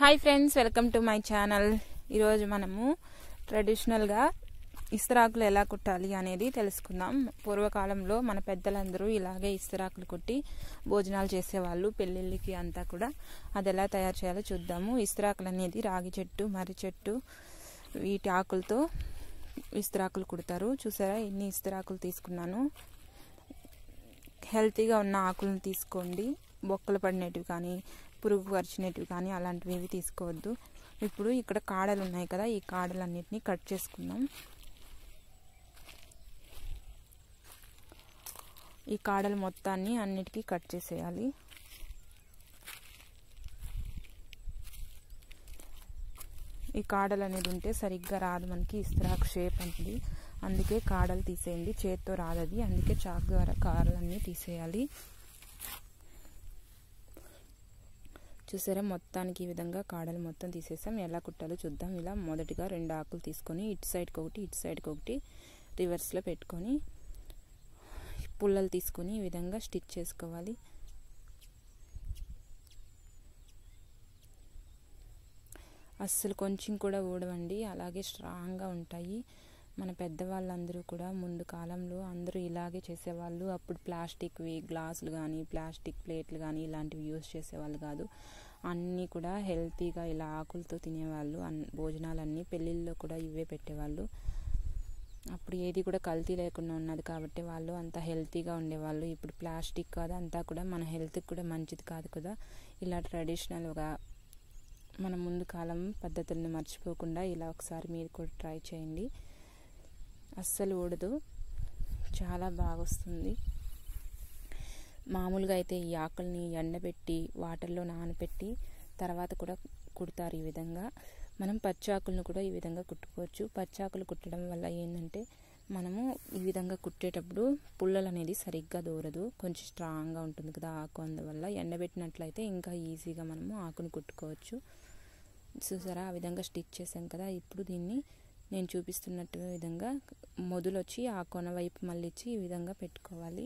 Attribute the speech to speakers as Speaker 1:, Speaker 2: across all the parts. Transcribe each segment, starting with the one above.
Speaker 1: hi friends welcome to my channel ఈరోజు మనము ట్రెడిషనల్గా ఇస్తరాకులు ఎలా కుట్టాలి అనేది తెలుసుకుందాం పూర్వకాలంలో మన పెద్దలందరూ ఇలాగే ఇస్తరాకులు కుట్టి భోజనాలు చేసేవాళ్ళు పెళ్ళిళ్ళకి అంతా కూడా అది ఎలా తయారు చేయాలో చూద్దాము ఇస్తరాకులు అనేది రాగి చెట్టు మర్రి చెట్టు వీటి ఆకులతో ఇస్తరాకులు కుడతారు చూసారా ఎన్ని ఇస్తరాకులు తీసుకున్నాను హెల్తీగా ఉన్న ఆకులను తీసుకోండి బొక్కలు పడినటివి కానీ పురుగు పరిచినటివి కానీ అలాంటివి ఏవి తీసుకోవద్దు ఇప్పుడు ఇక్కడ కాడలు ఉన్నాయి కదా ఈ కాడలన్నిటిని కట్ చేసుకుందాం ఈ కాడలు మొత్తాన్ని అన్నిటికీ కట్ చేసేయాలి ఈ కాడలు అనేది ఉంటే సరిగ్గా రాదు మనకి ఇస్తరాకు షేప్ అనేది అందుకే కాడలు తీసేయండి చేత్తో రాదది అందుకే చాక్ ద్వారా కాడలన్నీ తీసేయాలి చూసారా మొత్తానికి ఈ విధంగా కాడలు మొత్తం తీసేసాం ఎలా కుట్టాలో చూద్దాం ఇలా మొదటిగా రెండు ఆకులు తీసుకొని ఇటు సైడ్కి ఒకటి ఇటు సైడ్కి ఒకటి రివర్స్లో పెట్టుకొని పుల్లలు తీసుకొని ఈ విధంగా స్టిచ్ చేసుకోవాలి అస్సలు కొంచెం కూడా ఊడవండి అలాగే స్ట్రాంగ్గా ఉంటాయి మన పెద్దవాళ్ళందరూ కూడా ముందు కాలంలో అందరూ ఇలాగే చేసేవాళ్ళు అప్పుడు ప్లాస్టిక్వి గ్లాసులు కానీ ప్లాస్టిక్ ప్లేట్లు కానీ ఇలాంటివి యూజ్ చేసేవాళ్ళు కాదు అన్నీ కూడా హెల్తీగా ఇలా ఆకులతో తినేవాళ్ళు అన్ భోజనాలన్నీ పెళ్ళిళ్ళలో కూడా ఇవే పెట్టేవాళ్ళు అప్పుడు ఏది కూడా కల్తీ లేకుండా ఉన్నది కాబట్టి వాళ్ళు అంత హెల్తీగా ఉండేవాళ్ళు ఇప్పుడు ప్లాస్టిక్ కాదు అంతా కూడా మన హెల్త్కి కూడా మంచిది కాదు కదా ఇలా ట్రెడిషనల్గా మన ముందు కాలం పద్ధతులను మర్చిపోకుండా ఇలా ఒకసారి మీరు కూడా ట్రై చేయండి అస్సలు ఊడదు చాలా బాగా వస్తుంది మామూలుగా అయితే ఈ ఆకుల్ని ఎండబెట్టి వాటర్లో నానబెట్టి తర్వాత కూడా కుడతారు ఈ విధంగా మనం పచ్చాకులను కూడా ఈ విధంగా కుట్టుకోవచ్చు పచ్చాకులు కుట్టడం వల్ల ఏంటంటే మనము ఈ విధంగా కుట్టేటప్పుడు పుల్లలు అనేది సరిగ్గా దూరదు కొంచెం స్ట్రాంగ్గా ఉంటుంది కదా ఆకు అందువల్ల ఎండబెట్టినట్లయితే ఇంకా ఈజీగా మనము ఆకును కుట్టుకోవచ్చు చూసారా ఆ విధంగా స్టిచ్ చేసాం కదా ఇప్పుడు దీన్ని నేను చూపిస్తున్నట్టు విధంగా మొదలు వచ్చి ఆ కొన వైపు మళ్ళీ ఇచ్చి ఈ విధంగా పెట్టుకోవాలి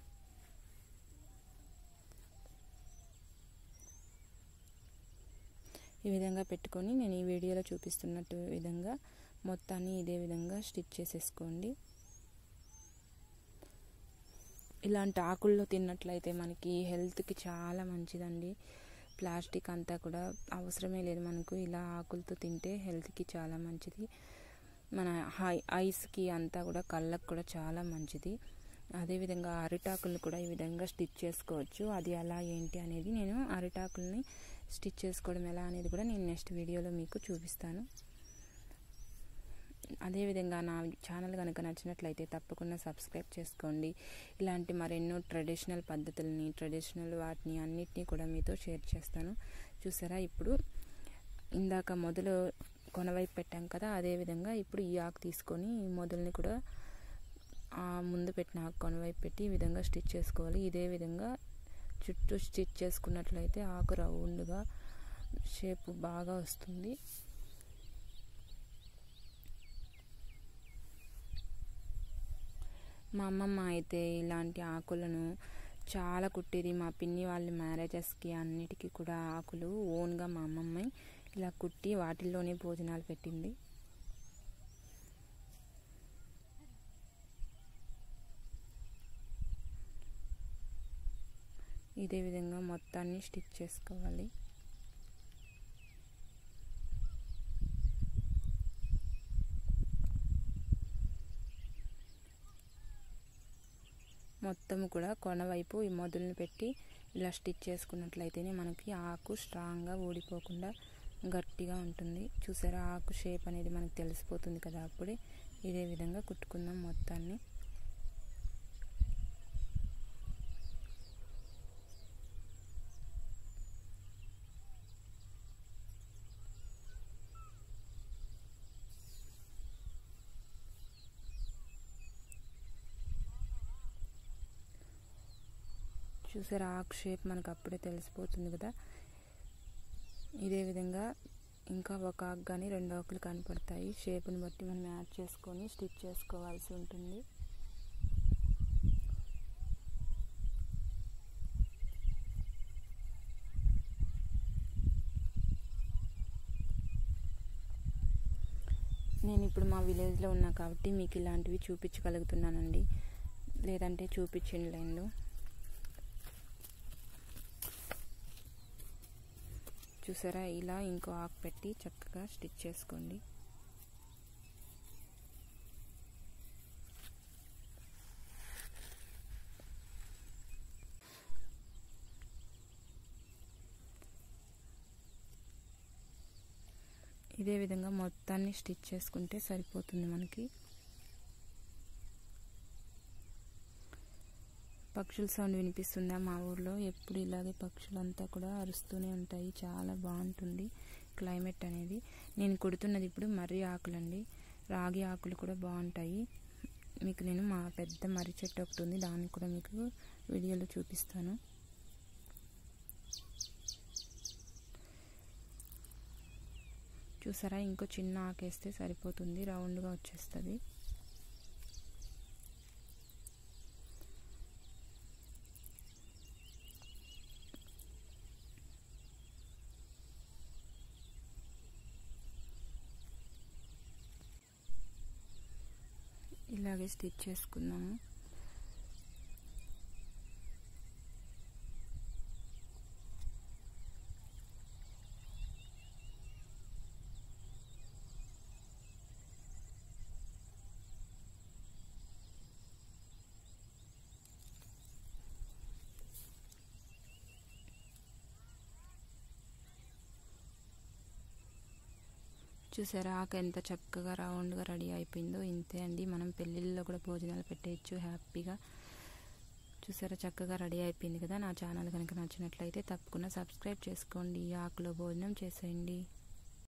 Speaker 1: ఈ విధంగా పెట్టుకొని నేను ఈ వీడియోలో చూపిస్తున్నట్టు విధంగా మొత్తాన్ని ఇదే విధంగా స్టిచ్ చేసేసుకోండి ఇలాంటి ఆకుల్లో తిన్నట్లయితే మనకి హెల్త్కి చాలా మంచిదండి ప్లాస్టిక్ అంతా కూడా అవసరమే లేదు మనకు ఇలా ఆకులతో తింటే హెల్త్కి చాలా మంచిది మన హై ఐస్కి అంతా కూడా కళ్ళకు కూడా చాలా మంచిది అదేవిధంగా అరిటాకులను కూడా ఈ విధంగా స్టిచ్ చేసుకోవచ్చు అది ఎలా ఏంటి అనేది నేను అరిటాకుల్ని స్టిచ్ చేసుకోవడం ఎలా అనేది కూడా నేను నెక్స్ట్ వీడియోలో మీకు చూపిస్తాను అదేవిధంగా నా ఛానల్ కనుక నచ్చినట్లయితే తప్పకుండా సబ్స్క్రైబ్ చేసుకోండి ఇలాంటి మరెన్నో ట్రెడిషనల్ పద్ధతులని ట్రెడిషనల్ వాటిని అన్నిటినీ కూడా మీతో షేర్ చేస్తాను చూసారా ఇప్పుడు ఇందాక మొదలు కొనవైపు పెట్టాం కదా అదేవిధంగా ఇప్పుడు ఈ ఆకు తీసుకొని ఈ మొదలని కూడా ఆ ముందు పెట్టిన ఆకు కొనవైపు పెట్టి ఈ విధంగా స్టిచ్ చేసుకోవాలి ఇదే విధంగా చుట్టూ స్టిచ్ చేసుకున్నట్లయితే ఆకు రౌండ్గా షేప్ బాగా వస్తుంది మా అమ్మమ్మ అయితే ఇలాంటి ఆకులను చాలా కుట్టేది మా పిన్ని వాళ్ళ మ్యారేజెస్కి అన్నిటికీ కూడా ఆకులు ఓన్గా మా అమ్మమ్మ ఇలా కుట్టి వాటిల్లోనే భోజనాలు పెట్టింది ఇదే విధంగా మొత్తాన్ని స్టిచ్ చేసుకోవాలి మొత్తం కూడా కొన వైపు ఈ మొదలుని పెట్టి ఇలా స్టిచ్ చేసుకున్నట్లయితేనే మనకి ఆకు స్ట్రాంగ్గా ఊడిపోకుండా గట్టిగా ఉంటుంది చూసారా ఆకు షేప్ అనేది మనకు తెలిసిపోతుంది కదా అప్పుడే ఇదే విధంగా కుట్టుకుందాం మొత్తాన్ని చూసారా ఆకు షేప్ మనకు అప్పుడే తెలిసిపోతుంది కదా ఇదే విధంగా ఇంకా ఒక ఆకు కానీ రెండు ఆకులు కనపడతాయి షేప్ని బట్టి మనం యాడ్ చేసుకొని స్టిచ్ చేసుకోవాల్సి ఉంటుంది నేను ఇప్పుడు మా విలేజ్లో ఉన్నా కాబట్టి మీకు ఇలాంటివి చూపించగలుగుతున్నానండి లేదంటే చూపించిండ్లేండు చూసారా ఇలా ఇంకో ఆకు పెట్టి చక్కగా స్టిచ్ చేసుకోండి ఇదే విధంగా మొత్తాన్ని స్టిచ్ చేసుకుంటే సరిపోతుంది మనకి పక్షుల సౌండ్ వినిపిస్తుందా మా ఊర్లో ఎప్పుడు ఇలాగే పక్షులంతా కూడా అరుస్తూనే ఉంటాయి చాలా బాగుంటుంది క్లైమేట్ అనేది నేను కుడుతున్నది ఇప్పుడు మర్రి ఆకులండి రాగి ఆకులు కూడా బాగుంటాయి మీకు నేను మా పెద్ద మర్రి చెట్టు ఒకటి ఉంది దాన్ని కూడా మీకు వీడియోలో చూపిస్తాను చూసారా ఇంకో చిన్న ఆకేస్తే సరిపోతుంది రౌండ్గా వచ్చేస్తుంది ఇలాగే స్టిచ్ చేసుకుందాము చూసారా ఆకు ఎంత చక్కగా రౌండ్గా రెడీ అయిపోయిందో ఇంతే అండి మనం పెళ్ళిళ్ళలో కూడా భోజనాలు పెట్టేయచ్చు హ్యాపీగా చూసారా చక్కగా రెడీ అయిపోయింది కదా నా ఛానల్ కనుక నచ్చినట్లయితే తప్పకుండా సబ్స్క్రైబ్ చేసుకోండి ఆకులో భోజనం చేసేయండి